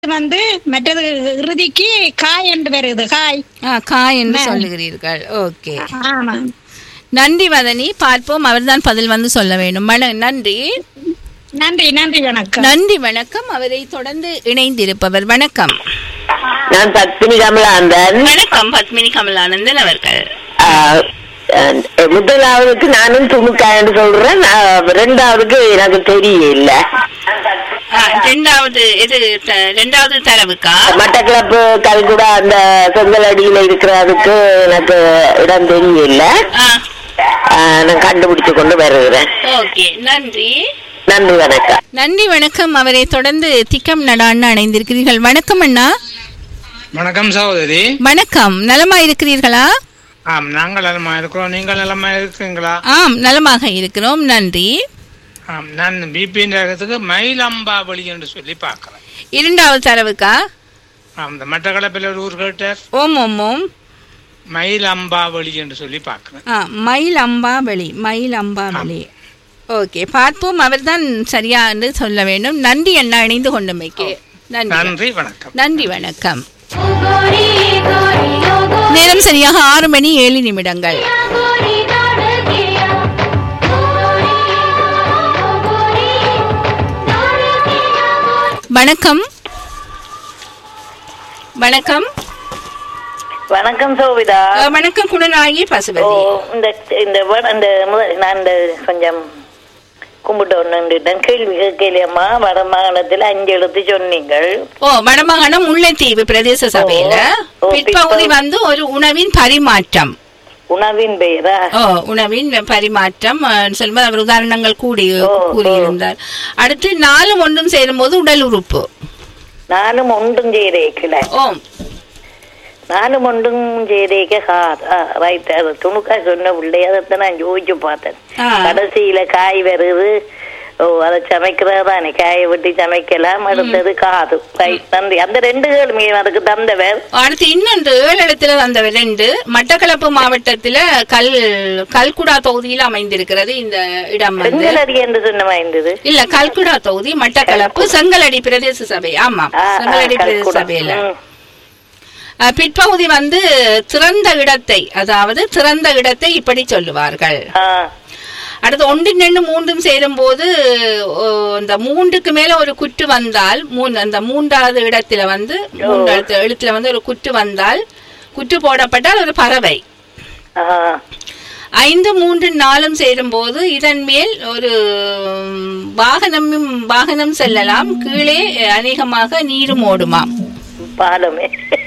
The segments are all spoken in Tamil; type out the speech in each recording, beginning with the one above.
வந்து மற்றது இறுதிக்கு காய் என்று வருது காய் ஆ காய் என்று மேம். சொல்லுகிறீர்கள் ஓகே ஆமா நன்றி வதனி பார்ப்போம் அவர்தான் பதில் வந்து சொல்ல வேண்டும் மன நன்றி நன்றி நன்றி வணக்கம் நன்றி வணக்கம் அவரை தொடர்ந்து இணைந்திருப்பவர் வணக்கம் நான் பத்மினி கமலாந்தன் வணக்கம் பத்மினி கமலானந்தன் அவர்கள் ஆஹ், அஹ், முதலாவதுக்கு நானும் துணுக்கான்னு சொல்றேன் ஆஹ், ரெண்டாவதுக்கு எனக்கு தெரியல ஆ, ரெண்டாவது இது த- ரெண்டாவது தரவுக்கா மட்டக்களப்பு கல்குடா அந்த செங்கலடியில இருக்கிறதுக்கு எனக்கு இடம் தெரியல ஆ, ஆஹ், நான் கண்டுபிடிச்சு கொண்டு வருகிறேன் ஓகே நன்றி நன்றி வணக்கம் நன்றி வணக்கம் அவரை தொடர்ந்து திக்கம் நடான்னு அணைந்திருக்கிறீர்கள் வணக்கம் அண்ணா வணக்கம் சகோதரி வணக்கம் நலமா இருக்கிறீர்களா ஆம் நாங்கள் நலமா இருக்கிறோம் நீங்கள் நலமா இருக்கீங்களா ஆம் நலமாக இருக்கிறோம் நன்றி ஆம் நான் பிபியின் ரகத்துக்கு மயிலம்பாவளி என்று சொல்லி பார்க்கிறேன் இரண்டாவது தரவுக்கா ஆம் இந்த மட்டக்களப்பில் ஒரு ஊர் கேட்டார் ஓம் ஓம் ஓம் மயிலம்பாவளி என்று சொல்லி பார்க்கிறேன் ஆ மயில் அம்பாவளி மயில் அம்பாவளி ஓகே பார்ப்போம் அவர்தான் சரியா என்று சொல்ல வேண்டும் நன்றி அண்ணா இணைந்து கொண்டமைக்கு நன்றி நன்றி வணக்கம் நன்றி வணக்கம் நேரம் சரியாக ஆறு மணி ஏழு நிமிடங்கள் வணக்கம் வணக்கம் வணக்கம் சோபிதா அஹ், வணக்கம் குணநாயகி ஓ பசுபதி இந்த இந்த word- அந்த முத- நான் இந்த கொஞ்சம் கும்பிட்டு ஒன்றுட்டேன் கேள்வி கேட்கலையம்மா வடமாகாணத்தில் அஞ்சு எழுத்து சொன்னீங்கள் ஓ வடமாகாணம் முல்லைத்தீவு பிரதேச சபையில ஓ, பிற்பகுதி பிற்பகுதி. வந்து ஒரு உணவின் பரிமாற்றம் உணவின் பெயரா ஓ உணவின் பரிமாற்றம் அஹ், சொல்லும்போது அவர் உதாரணங்கள் கூடி ஓ, கூறியிருந்தார் அடுத்து நாலும் ஒன்றும் சேரும்போது உடல் உறுப்பு நானும் ஒன்றும் செய்தேக்கல ஓம் நானும் ஒன்றும் செய்தேக்க ரைட் அது துணுக்கா சொன்ன பிள்ளை அதைத்தான் நான் யோசிச்சு பார்த்தேன் ஆ. கடைசியில காய் வருது ஓ அதை சமைக்கிறதானே காயை வெட்டி சமைக்கலாம் அடுத்தது காது ரைட் நன்றி அந்த ரெண்டு கேள்வி அதுக்கு தந்தவர் அடுத்து இன்னொன்று ஏழு இடத்துல அந்த ரெண்டு மட்டக்களப்பு மாவட்டத்துல கல் கல்குடா தொகுதியில் அமைந்திருக்கிறது இந்த இடம் வந்து செங்கலடி என்று சொன்ன இருந்தது இல்ல கல்குடா தொகுதி மட்டக்களப்பு செங்கலடி பிரதேச சபை ஆமாம் ஆ, ஆ, செங்கலடி பிரதேச கல்குடா. சபையில ம். அஹ், பிற்பகுதி வந்து திறந்த இடத்தை அதாவது திறந்த இடத்தை இப்படி சொல்லுவார்கள் ஆ, அடுத்து ஒன்றின் ரெண்டு மூன்றும் சேரும் போது ஓ, இந்த மூன்றுக்கு மேல ஒரு குற்று வந்தால் மூணு அந்த மூன்றாவது இடத்துல வந்து மூன்றாவது எழுத்துல வந்து ஒரு குற்று வந்தால் குற்று போடப்பட்டால் ஒரு பறவை ஆ. ஐந்து மூன்று நாலும் சேரும் போது இதன் மேல் ஒரு ம், வாகனமும் வாகனம் செல்லலாம் கீழே அநேகமாக நீரும் ஓடுமாம் பாலமே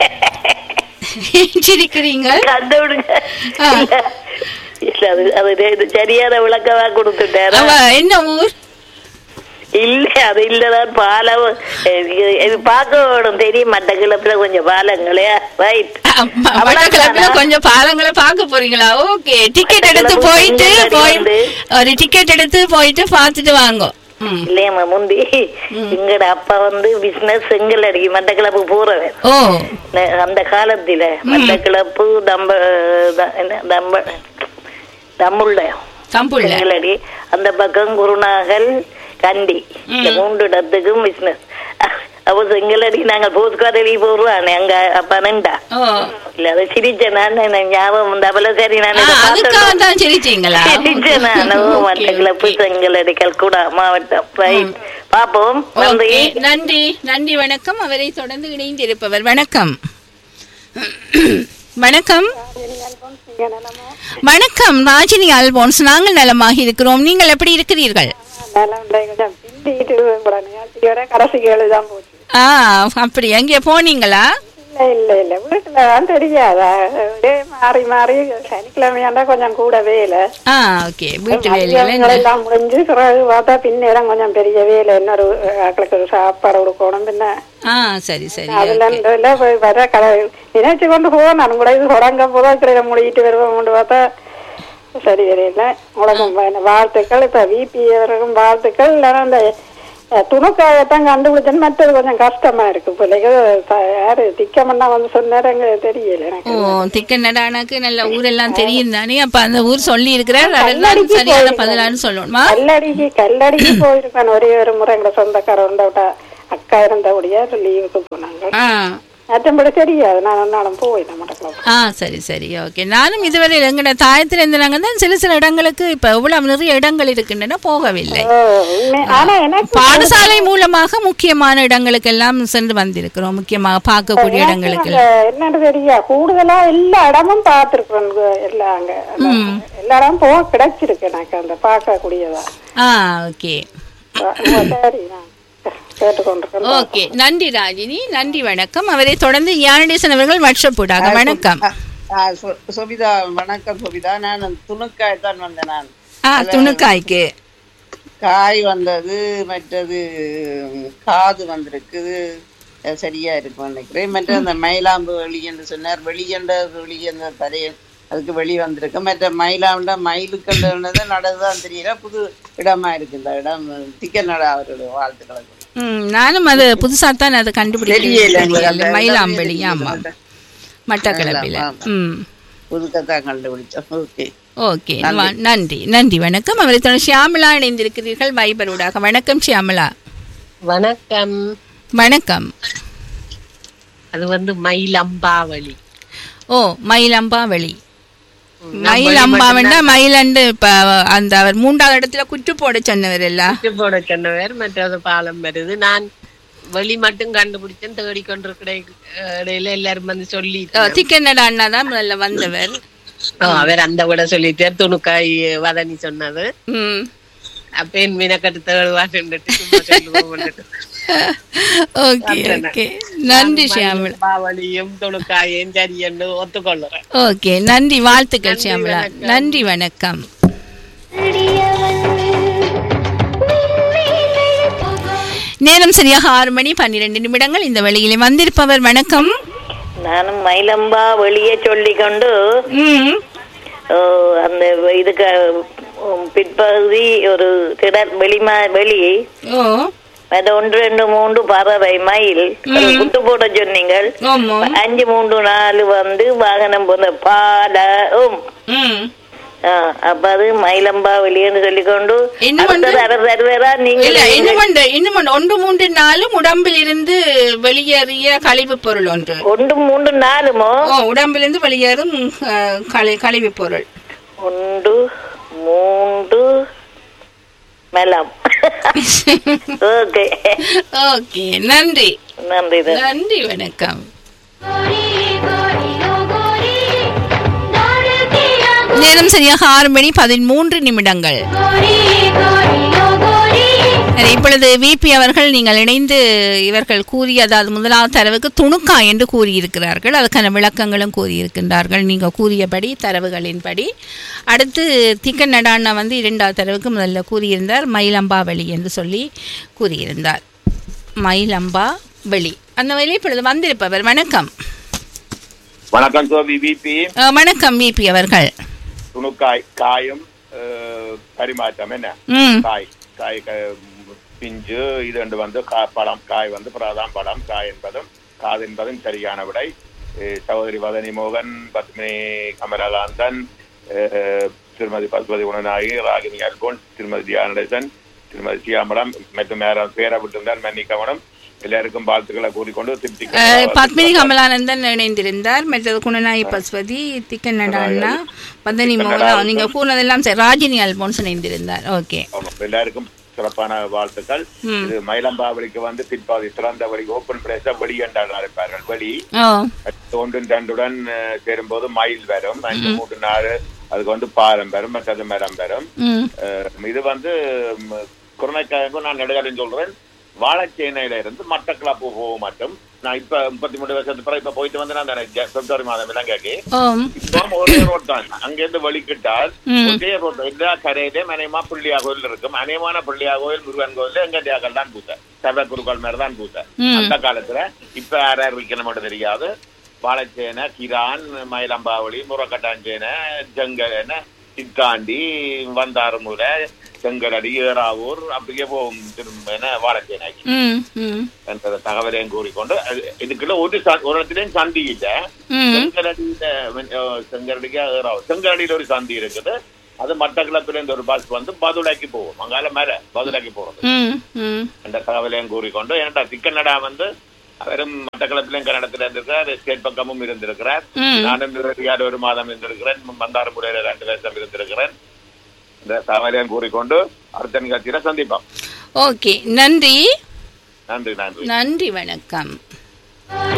சிரிக்கிறீங்க கண்டு விடுங்க ஆ. இல்ல அது அது இது சரியான விளக்கமா கொடுத்துட்டாரா அவ என்ன ஊர் இல்ல அது இல்லதான் பாலம் இது- இது பார்க்க வேணும் தெரியும் மட்டக்கிழப்புல கொஞ்சம் பாலங்களே ரைட் வடகிழக்குல கொஞ்சம் பாலங்களை பார்க்க போறீங்களா ஓகே டிக்கெட் எடுத்து வடகிழக்கு போயிட்டு செங்கல்பட்டு போய் வந்து. ஒரு டிக்கெட் எடுத்து போயிட்டு பார்த்துட்டு வாங்க ம். இல்லையம்மா முந்தி எங்கட அப்பா வந்து பிசினஸ் செங்கல் அடிக்கி மட்டக்கிழப்பு போறவன் ஓ ந- அந்த காலத்துல மட்டக்கிழப்பு தம்ப த- என்ன தம்ப தம்புள்ள தம்புள்ள செங்கலடி அந்த பக்கம் குருநாகல் கண்டி இந்த மூன்று இடத்துக்கும் பிசினஸ் அப்போ செங்கலடி நாங்க போஸ்காதலி போடுவானே அங்க அப்ப நின்றா ஓ இல்ல அதை சிரிச்சேன் நான் எனக்கு ஞாபகம் வந்தாப்புல சரி நான் ஆ, இதை அதுக்காக பார்த்தேன். தான் சிரிச்சீங்களா சிரிச்சேன் நான் Okay, மட்டக்கிழப்பு okay. செங்கலடி கல்குடா மாவட்டம் ரைட் பாப்போம் நன்றி ஓகே நன்றி நன்றி வணக்கம் அவரை தொடர்ந்து இணைந்திருப்பவர் வணக்கம் வணக்கம் வணக்கம் ராஜினி அல்போன்ஸ் நாங்கள் நலமாக இருக்கிறோம் நீங்கள் எப்படி இருக்கிறீர்கள் அதெல்லாம் உண்டை கொஞ்சம் பிந்திட்டு கூட நிகழ்ச்சியோட கடைசிக்கு எழுதான் போச்சு ஆ அப்படி எங்கே போனீங்களா இல்ல இல்ல இல்ல வீட்டுல தான் தெரியாதா அப்படியே மாறி மாறி சனிக்கிழமையாண்டா கொஞ்சம் கூட வேலை ஆ ஓகே வீட்டு வேலைகள் மதியங்கள் என்ன? எல்லாம் முடிஞ்சு பிறகு பார்த்தா பின்னேரம் கொஞ்சம் பெரிய வேலை இன்னொரு ஆக்களுக்கு ஒரு சாப்பாடு கொடுக்கணும் பின்ன ஆ சரி சரி அதுல okay. இந்த இதுல போய் வர கடை நினைச்சு கொண்டு போவோம் நான் கூட இது தொடங்க போதா கிட்ட முடிக்கிட்டு வருவோம் கொண்டு பார்த்தா சரி வரையில உலகம் வாழ்த்துக்கள் இப்ப விபி அவருக்கும் வாழ்த்துக்கள் இல்லைன்னா இந்த அஹ், துணுக்காகத்தான் கண்டுபிடிச்சேன்னு மற்றது கொஞ்சம் கஷ்டமா இருக்கு பிள்ளைங்க த- யாரு திக்கமண்ணா வந்து சொன்னாரு அங்க தெரியல ஓ எனக்கு திக்க நடானாக்கு நல்ல ஊரெல்லாம் தெரியும் தானே அப்ப அந்த ஊர் சொல்லி இருக்கிறார் அதெல்லாம் கல்லடிக்கு சரியான போயிருக்கேன். பதிலான்னு சொல்லணுமா கல்லடிக்கு கல்லடிக்கு போயிருப்பேன் ஒரே ஒரு முறை எங்க சொந்தக்காரர் உண்டவிட்டா அக்கா இருந்தபடியா லீவுக்கு போனாங்க ஆ மற்றபடி தெரியாது நான் ஒன்னாலும் போயிட்டேன் மட்டக்களப்பு ஆ சரி சரி ஓகே நானும் இதுவரை எங்கட தாயத்தில் இருந்தாங்க தான் சில சில இடங்களுக்கு இப்போ எவ்வளவு நிறைய இடங்கள் இருக்கின்றன போகவில்லை ஓ, உண்மை- ஆனா எனக்கு பாடசாலை மூலமாக முக்கியமான இடங்களுக்கெல்லாம் சென்று வந்திருக்கிறோம் முக்கியமாக பார்க்கக்கூடிய இடங்களுக்கு அங்க என்னன்னு தெரியா கூடுதலா எல்லா இடமும் பார்த்திருக்கிறேன் எல்லாம் அங்க எல்லா இடமும் போக கிடைச்சிருக்கு எனக்கு அந்த பார்க்கக்கூடியதா ஆ ஓகே சரி நான் கேட்டுக்கொண்டிருக்கேன் ஓகே நன்றி ராஜினி நன்றி வணக்கம் அவரை தொடர்ந்து யானடேசன் அவர்கள் வாட்ஸ்அப் வணக்கம் ஆ, சு- சுபிதா வணக்கம் சுபிதா நான் துணுக்காய் தான் வந்தேன் நான் ஆ துணுக்காய்க்கு காய் வந்தது மற்றது ம், காது வந்திருக்குது அது சரியா இருக்கும் நினைக்கிறேன் மற்ற அந்த மயிலாம்பு வெளி என்று சொன்னார் வெளியண்ட வெளி அந்த தரைய அதுக்கு வெளி வந்திருக்கு மற்ற மயிலாண்ட மயிலுக்கண்டது நடதுதான் தெரியல புது இடமா இருக்கு இந்த இடம் திக்க நட அவருடைய வாழ்த்துக்களுக்கு ம், நானும் அது புதுசா தான் அதை தெரியல எங்களுக்கு அந்த கண்டுபிடிக்கிறேன் இடம் மயிலாம்பழி தெரியல. ஆமா மட்டக்களப்பில ஆமா. ம் புதுக்கத்தான் கண்டுபிடிச்சோம் ஓகே ஓகே வ- நன்றி நன்றி வணக்கம் அவரை தொடர்ந்து ஷியாமலா இணைந்திருக்கிறீர்கள் வைபர் ஊடாக வணக்கம் ஷியாமலா வணக்கம் வணக்கம் அது வந்து மயிலம்பாவளி ஓ மயிலம்பாவளி நான் மயில் வழி அம்பாவண்டா மயிலண்டு இப்ப அந்த அவர் மூன்றாவது இடத்துல குற்று போட சொன்னவர் இல்ல விட்டு போட சொன்னவர் மற்றது பாலம் வருது நான் வெளி மட்டும் கண்டுபிடிச்சேன் தேடி கொண்டிருக்கிற இடையில எல்லாரும் வந்து சொல்லி திக்கன்னடா அண்ணா தான் முதல்ல வந்தவர் அவர் அந்த விட சொல்லிட்டார் துணுக்காய் வதனி சொன்னது ம் அப்ப என் மீனக்கட்டு தேடுவான்ட்டு சும்மா சொல்லுவோம்னுட்டு. ஓகே ஓகே நன்றி ஷியாமலா பாவலியும் துணுக்காயும் சரி என்று ஒத்துக்கொள்ளுறேன் ஓகே நன்றி வாழ்த்துக்கள் ஷியாமலா நன்றி வணக்கம் நேரம் சரியாக ஆறு மணி பன்னிரண்டு நிமிடங்கள் இந்த வழியிலே வந்திருப்பவர் வணக்கம் நானும் மயிலம்பா வெளியே சொல்லிக்கொண்டு ம் ஓ, அந்த இதுக்கு உம், பிற்பகுதி ஒரு திடர் வெளிமா வெளி ஓ அது ஒன்று ரெண்டு மூன்று பறவை மயில் அது குட்டு போட சொன்னீங்கள் ஆமா அஞ்சு மூன்று நாலு வந்து வாகனம் போன பாலம் ம் ஆ, அப்ப அது மயிலம்பா வெளியேன்னு சொல்லிக்கொண்டு இன்னும் வந்து- அடுத்தது அவர் தருவாரா நீங்க இல்ல இன்னும் ஒன்று இன்னும் ஒன்று ஒன்று மூன்று நாளும் உடம்பில் இருந்து வெளியேறிய கழிவு பொருள் ஒன்று ஒன்று மூன்று நாலுமோ ஓ உடம்பிலிருந்து வெளியேறும் அஹ், கழி கழிவு பொருள் ஒன்று மூன்று மெலம் ஓகே ஓகே நன்றி நன்றி தான். நன்றி வணக்கம் நேரம் சரியாக ஆறு மணி பதிமூன்று நிமிடங்கள் சரி, இப்பொழுது விபி அவர்கள் நீங்கள் இணைந்து இவர்கள் கூறிய அதாவது முதலாவது தரவுக்கு துணுக்கா என்று கூறியிருக்கிறார்கள் அதுக்கான விளக்கங்களும் கூறியிருக்கின்றார்கள் நீங்கள் கூறியபடி தரவுகளின்படி அடுத்து திக்கன் நடாண்ணா வந்து இரண்டாவது தரவுக்கு முதல்ல கூறியிருந்தார் மயிலம்பா வெளி என்று சொல்லி கூறியிருந்தார் மயிலம்பா வெளி அந்த வழியில் இப்பொழுது வந்திருப்பவர் வணக்கம் வணக்கம் சோபி விபி அஹ், வணக்கம் விபி அவர்கள் துணுக்காய் காயும் அஹ், பரிமாற்றம் என்ன ம் காய் காய் க- பிஞ்சு இது ரெண்டு வந்து கா- பழம் காய் வந்து பிரதாம் பழம் காய் என்பதும் காது என்பதும் சரியான விடை அஹ், சகோதரி வதனி மோகன் பத்மினி கமலகாந்தன் அஹ், திருமதி பத்மதி உணநாயகி ராகினி அல்கோன் திருமதி தியானடேசன் திருமதி சியாமலம் மற்றும் மேரம் பேர விட்டிருந்தார் மன்னிக்கவனம் எல்லாருக்கும் வாழ்த்துக்களை கூறிக்கொண்டு திருப்தி அஹ், பத்மினி கமலானந்தன் இணைந்திருந்தார் மற்றது குணநாயகி பசுபதி திக்கன் அண்ணா பதனி மோகன் நீங்க கூறினதெல்லாம் சரி ராஜினி அல்போன்ஸ் இணைந்திருந்தார் ஓகே ஆமா, எல்லாருக்கும் சிறப்பான வாழ்த்துக்கள் ம். இது மயிலம்பாவளிக்கு வந்து பிற்பாதி திறந்த வழி ஓப்பன் பிளேஸா வெளி என்றால் அழைப்பார்கள் வெளி ஓ ஒன்றும் ரெண்டுடன் அஹ், சேரும்போது மயில் வரும் அஞ்சு மூன்று நாலு அதுக்கு வந்து பாரம் வரும் மற்றது மரம் வரும் ம் அஹ், இது வந்து குருணைக்காயக்கும் நான் நெடுகாலம் சொல்றேன் வாழைச்சேனையில இருந்து மட்டக்களப்பு போக மாட்டோம் நான் இப்ப முப்பத்தி மூணு வருஷத்துக்கு பிறகு இப்ப போயிட்டு வந்து நான் அந்த பிப்ரவரி மாதம் எல்லாம் கேட்க ஓம் இப்போ ஒரே ரோட் தான் அங்கிருந்து வழிக்கிட்டால் ம். ஒரே ரோட் எல்லா கரையிலையும் அநேகமா பிள்ளையா கோயில் இருக்கும் அநேகமான பிள்ளையா கோயில் முருகன் கோயில் எங்கடியாக்கள் தான் பூத்த சபை குருக்கள் மாதிரி தான் பூத்த ம். அந்த காலத்துல இப்ப யார் யார் விற்கணும் மட்டும் தெரியாது வாழைச்சேனை கிரான் மயிலம்பாவளி முரக்கட்டாஞ்சேனை ஜங்கன சித்தாண்டி வந்தாறுமுறை செங்கலடி ஏறாவூர் அப்படியே போகும் திரும்ப என்ன வாழைச்சேனைக்கு ம் ம் என்ற தகவலையும் கூறிக்கொண்டு அது இதுக்குள்ள ஒரு ச- ஒரு இடத்துலயும் சந்தி இல்ல ம் செங்கலடியில அஹ், செங்கலடிக்கா ஏறாவூர் செங்கலடியில ஒரு சந்தி இருக்குது அது மட்டக்களப்பிலிருந்து ஒரு பஸ் வந்து பதுளைக்கு போகும் அங்கால மேல பதுளைக்கு போறது ம் ம் அந்த தகவலையும் கூறிக்கொண்டு ஏன்டா திக்கனடா வந்து அவரும் மட்டக்களப்பிலும் கன்னடத்துல இருந்திருக்கிறார் ஸ்டேட் பக்கமும் இருந்திருக்கிறார் ம். நானும் இருபத்தி ஒரு மாதம் இருந்திருக்கிறேன் மந்தாரமுறையில ரெண்டு வருஷம் இருந்திருக்கிறேன் இந்த தகவலையும் கூறிக்கொண்டு அடுத்த நிகழ்ச்சியில சந்திப்போம் ஓகே நன்றி நன்றி நன்றி நன்றி வணக்கம்